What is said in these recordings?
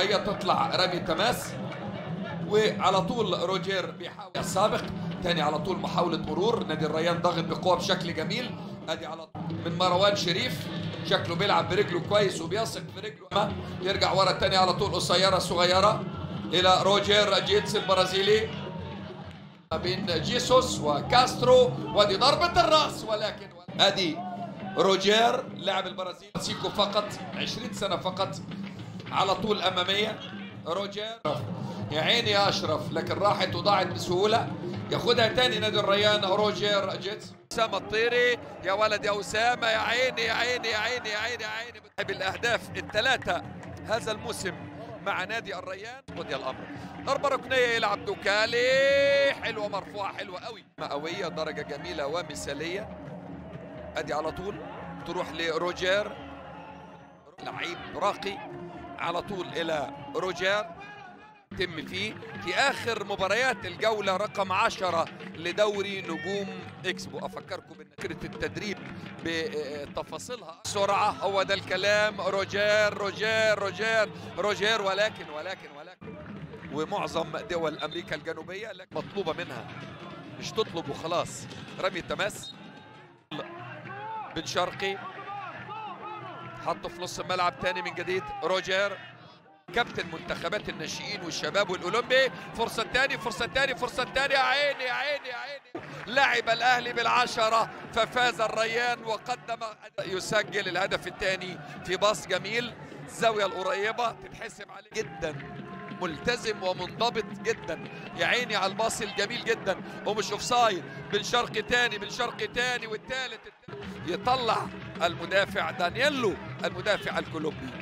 شويه تطلع رمي تماس وعلى طول روجير بيحاول السابق تاني على طول محاولة مرور نادي الريان ضاغط بقوة بشكل جميل ادي على طول من مروان شريف شكله بيلعب برجله كويس وبيثق في رجله يرجع ورا تاني على طول قصيرة صغيرة الى روجير جيتس البرازيلي ما بين جيسوس وكاسترو ودي ضربة الرأس ولكن ادي روجير لاعب البرازيل سيكو فقط 20 سنة فقط على طول أمامية روجير يا عيني يا أشرف لكن راحت وضاعت بسهولة ياخدها تاني نادي الريان روجير جيتس أسامة الطيري يا ولد يا أسامة يا عيني يا عيني يا عيني يا عيني يا عيني بالأهداف الثلاثة هذا الموسم مع نادي الريان ودي الأمر ضربة ركنية يلعب دوكالي حلوة مرفوعة حلوة قوي مئوية درجة جميلة ومثالية ادي على طول تروح لروجير لعيب راقي على طول الى روجير تم فيه في اخر مباريات الجوله رقم 10 لدوري نجوم اكسبو افكركم بفكره التدريب بتفاصيلها سرعه هو ده الكلام روجير روجير روجير روجير ولكن ولكن ولكن ومعظم دول امريكا الجنوبيه مطلوبه منها مش تطلب وخلاص رمي التماس بن شرقي حطه في نص الملعب تاني من جديد روجر كابتن منتخبات الناشئين والشباب والاولمبي فرصه تاني فرصه تاني فرصه تاني يا عيني يا عيني يا عيني لعب الاهلي بالعشره ففاز الريان وقدم يسجل الهدف الثاني في باص جميل الزاويه القريبه تتحسب عليه جدا ملتزم ومنضبط جدا يا عيني على الباص الجميل جدا ومش اوف سايد بن شرقي تاني بن شرقي تاني والتالت يطلع المدافع دانييلو المدافع الكولومبي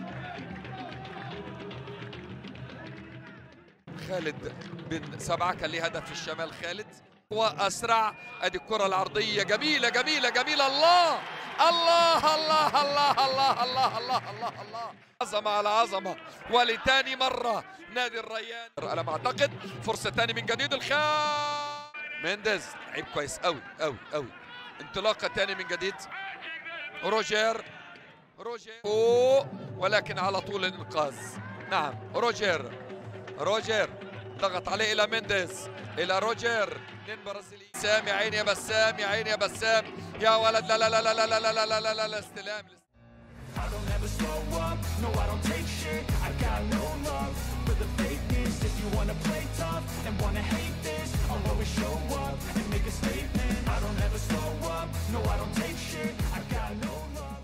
خالد بن سبعة كان ليه هدف في الشمال خالد واسرع ادي الكره العرضيه جميله جميله جميله الله الله الله الله الله الله الله الله الله عظمه على عظمه ولتاني مره نادي الريان على ما اعتقد فرصه تاني من جديد الخيار مينديز لعيب كويس قوي قوي قوي انطلاقه تاني من جديد روجير روجير أوه. ولكن على طول الانقاذ نعم روجير روجير ضغط عليه الى مينديز الى روجير اثنين برازيليين بسام يا عيني يا بسام يا عيني يا بسام يا ولد لا لا لا لا لا لا لا لا لا لا لا استلام I don't ever slow up, no I don't take shit I got no love for the fakeness If you wanna play tough and wanna hate this I'll always show up and make a statement I don't ever slow up, no I don't take shit I got no love